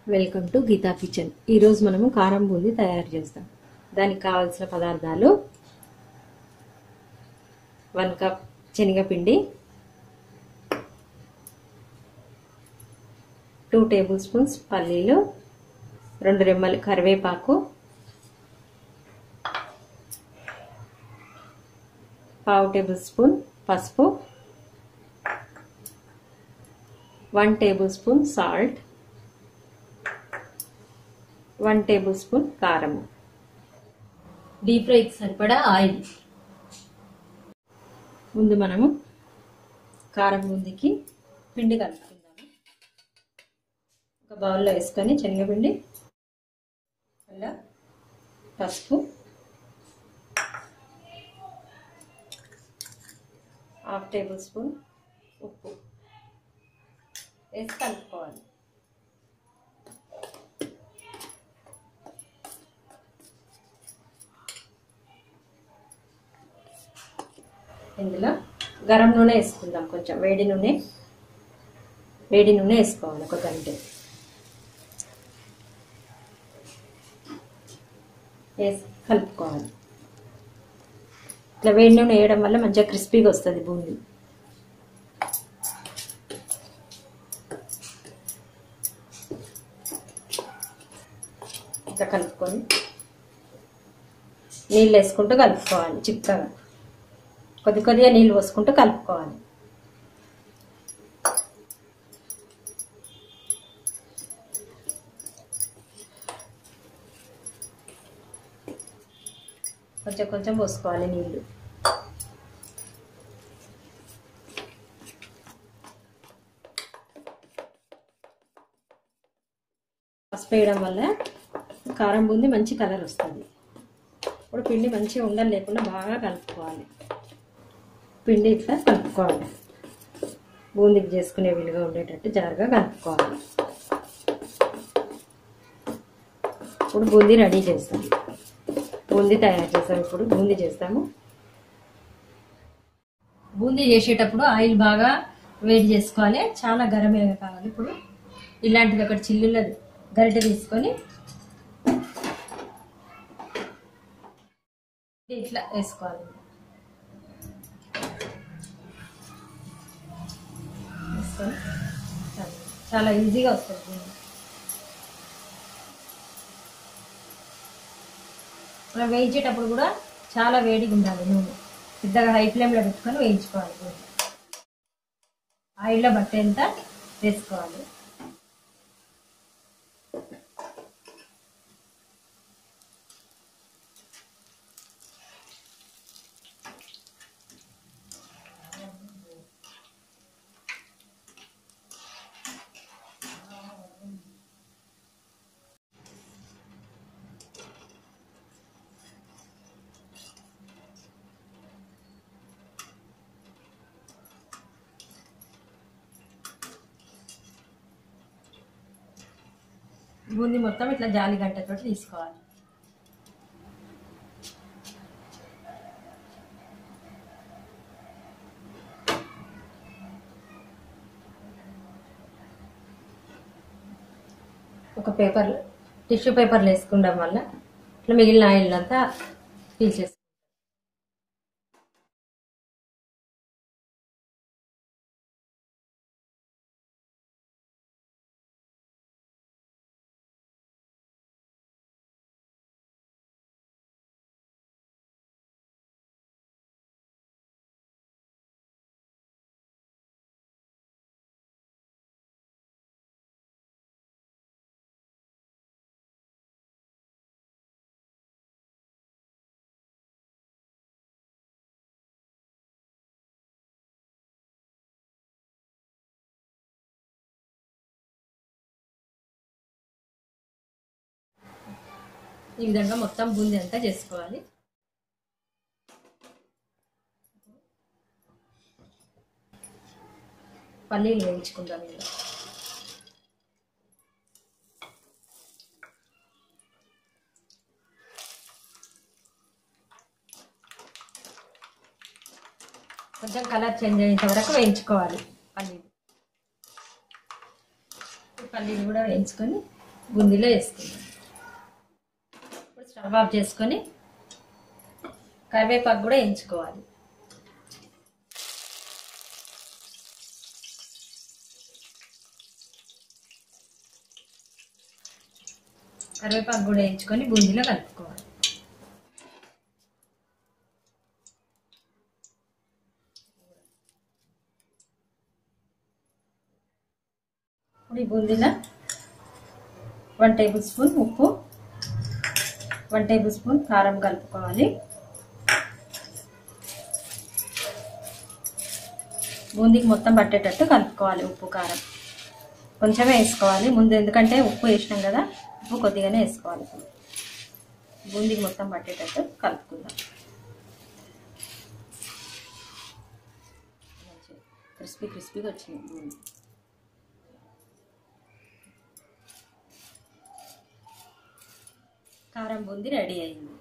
Welcome to Gita kitchen ఈరోజు మనము కారం బూందీ తయారు చేస్తాం దానికి కావాల్సిన పదార్థాలు వన్ కప్ శనగపిండి టూ టేబుల్ స్పూన్స్ పల్లీలు రెండు రెమ్మలు కరివేపాకు పావు టేబుల్ స్పూన్ పసుపు one tablespoon salt one tablespoon కారం డీప్ ఫ్రైకి సరిపడా ఆయిల్ ముందు మనము కారం బూందీకి పిండి కలుపుకుందాము ఒక బౌల్లో వేసుకొని శనగపిండి అలా పసుపు హాఫ్ టేబుల్ స్పూన్ ఉప్పు వేసి కలుపుకోవాలి ఇందులో గరం నూనె వేసుకుందాం కొంచెం వేడి నూనె వేడి నూనె వేసుకోవాలి ఒక గంట వేసి కలుపుకోవాలి ఇట్లా వేడి నూనె వేయడం వల్ల మంచిగా క్రిస్పీగా వస్తుంది బూందీ ఇట్లా కలుపుకొని నీళ్ళు వేసుకుంటూ కలుపుకోవాలి చిక్కగా కొద్ది కొద్దిగా నీళ్ళు పోసుకుంటూ కలుపుకోవాలి కొంచెం కొంచెం పోసుకోవాలి నీళ్ళు పసుపు వేయడం వల్ల కారం బూంది మంచి కలర్ వస్తుంది ఇప్పుడు పిండి మంచిగా ఉండలు లేకుండా బాగా కలుపుకోవాలి పిండి ఇట్లా కలుపుకోవాలి బూందీకి చేసుకునే వీలుగా ఉండేటట్టు జారుగా కలుపుకోవాలి ఇప్పుడు బూందీ రెడీ చేస్తాం బూందీ తయారు చేస్తాం ఇప్పుడు బూందీ చేస్తాము బూందీ చేసేటప్పుడు ఆయిల్ బాగా వేడి చేసుకోవాలి చాలా గరమేగా కావాలి ఇప్పుడు ఇలాంటిది ఒకటి చిల్లుల గరిటె తీసుకొని ఇట్లా వేసుకోవాలి వేసుకొని చాలా- చాలా ఈజీగా వస్తుంది బూందీ. మనం వేయించేటప్పుడు కూడా చాలా వేడిగా ఉండాలి నూనె పెద్దగా హై ఫ్లేమ్లో పెట్టుకొని వేయించుకోవాలి బూందీ. ఆయిల్లో పట్టేంత వేసుకోవాలి బూందీ మొత్తం ఇట్లా జాలి గంటతో తీసుకోవాలి ఒక పేపర్ టిష్యూ పేపర్లు వేసుకుంటాం వల్ల ఇట్లా మిగిలిన ఆయిల్ అంతా పీల్చేస్తాం ఈ విధంగా మొత్తం బూందీ అంతా చేసుకోవాలి పల్లీలు వేయించుకుందాం ఇందులో కొంచెం కలర్ చేంజ్ అయ్యేంత వరకు వేయించుకోవాలి పల్లీలు ఈ పల్లీలు కూడా వేయించుకొని బూందీలో వేసుకుందాం ఇప్పుడు స్టవ్ ఆఫ్ చేసుకొని కరివేపాకు కూడా వేయించుకోవాలి కరివేపాకు కూడా వేయించుకొని బూందీలో కలుపుకోవాలి ఇప్పుడు ఈ బూందీలో వన్ టేబుల్ స్పూన్ ఉప్పు వన్ టేబుల్ స్పూన్ కారం కలుపుకోవాలి బూందీకి మొత్తం పట్టేటట్టు కలుపుకోవాలి ఉప్పు కారం కొంచెమే వేసుకోవాలి ముందు ఎందుకంటే ఉప్పు వేసినాం కదా ఉప్పు కొద్దిగానే వేసుకోవాలి ఇప్పుడు బూందీకి మొత్తం పట్టేటట్టు కలుపుకుందాం క్రిస్పీ క్రిస్పీగా వచ్చింది బూందీ కారం బూందీ రెడీ అయింది